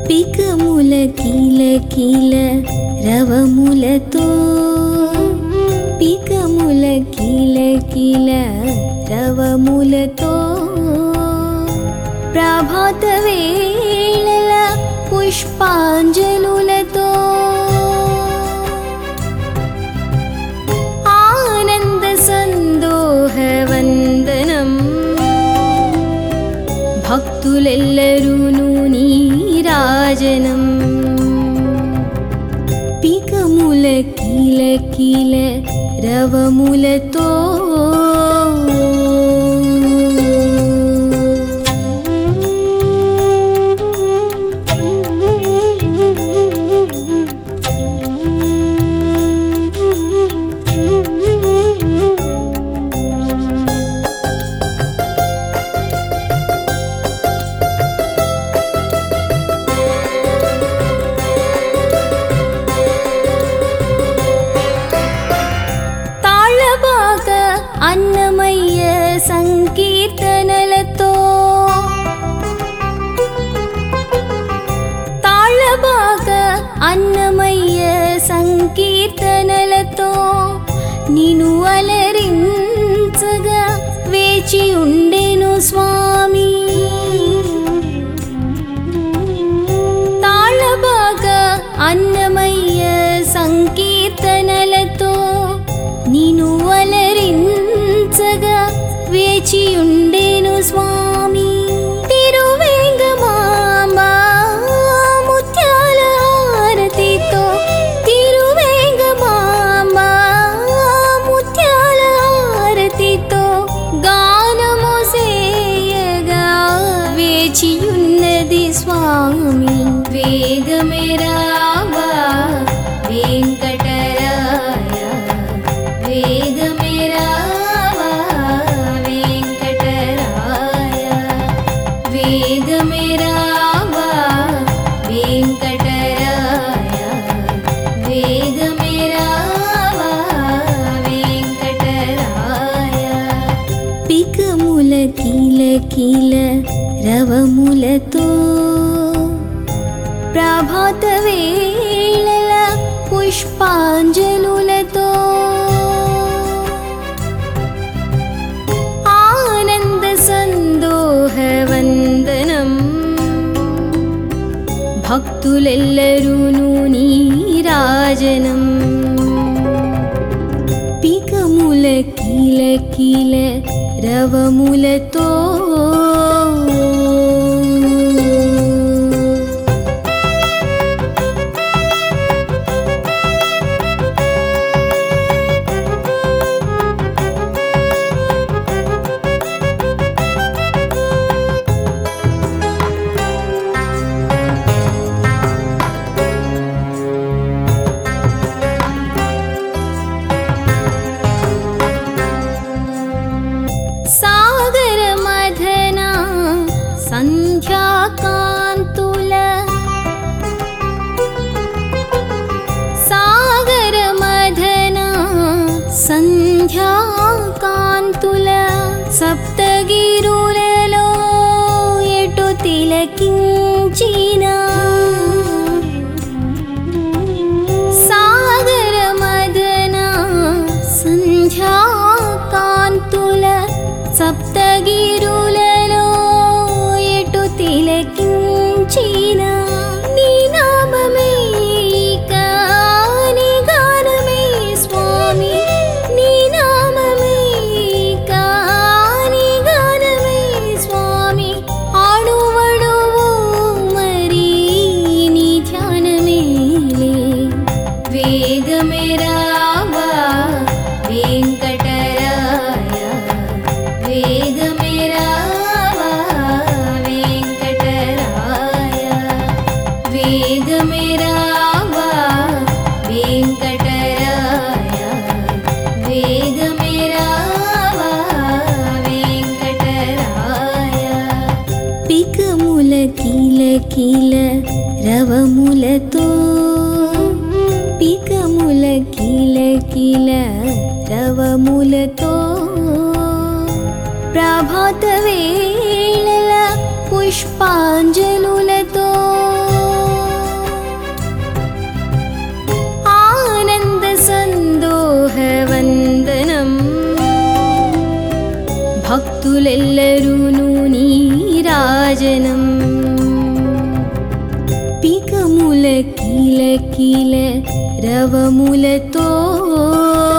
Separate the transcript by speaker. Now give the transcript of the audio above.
Speaker 1: పికముల కీల కీల రవములతో పికముల కీల కీల రవములతో ప్రభాత వేళల పుష్పాంజలులతో ఆనంద సందోహ వందనం భక్తులెల్లరూను నీరాజనం పికముల కీల కీల రవములతో తాళబాక అన్నమయ్య సంకీర్తనలతో తాళబాక అన్నమయ్య సంకీర్తనలతో నిను అలరించగా వేచి ఉండెను స్వామి తాళబాక అన్నమయ్య సంకీర్తనలతో నిను అలరించగా వేచి ఉండేను స్వామి తిరువేంగమాంబ ముత్యాల హారతితో తిరువేంగమాంబ ముత్యాల హారతితో గానము సేయగా వేచియున్నది స్వామి వేగమే రావా వెంకటరాయ వేగమే రావా వెంకటరాయ వేగమే రావా వెంకటరాయ వేగమే రావా వెంకటరాయ పికముల కీల కీల రవములతో ప్రభాత వేళల పుష్పాంజలులతో ఆనంద సందోహ వందనం భక్తులెల్లరూను నీరాజనం పికముల కీల కీల రవములతో సాగర మధన సంధ్యాకాంతుల సాగర మధన సంధ్యాకాంతుల సప్తగిరులలో ఎటు తిలకించిన సాగర మదన సంధ్యాకాంతుల సప్తగిరులలో ఎటు తిలకించిన నీ నామమే ఇక నీ గానమే స్వామి నీ నామమే ఇక నీ గానమే స్వామి ఆడువడువు మరి నీ ధ్యానమేలే వేగమే రావా వెంకటరాయ వేగమే రావా వెంకటరాయ వేగమే రావా వెంకటరాయ వేగమే రావా వెంకటరాయ పికముల కీల కీల రవములతో పికముల కీల కీల రవములతో ప్రభాత వేళల పుష్పాంజలులతో భక్తులెల్లరూను నీరాజనం పికముల కీల కీల రవములతో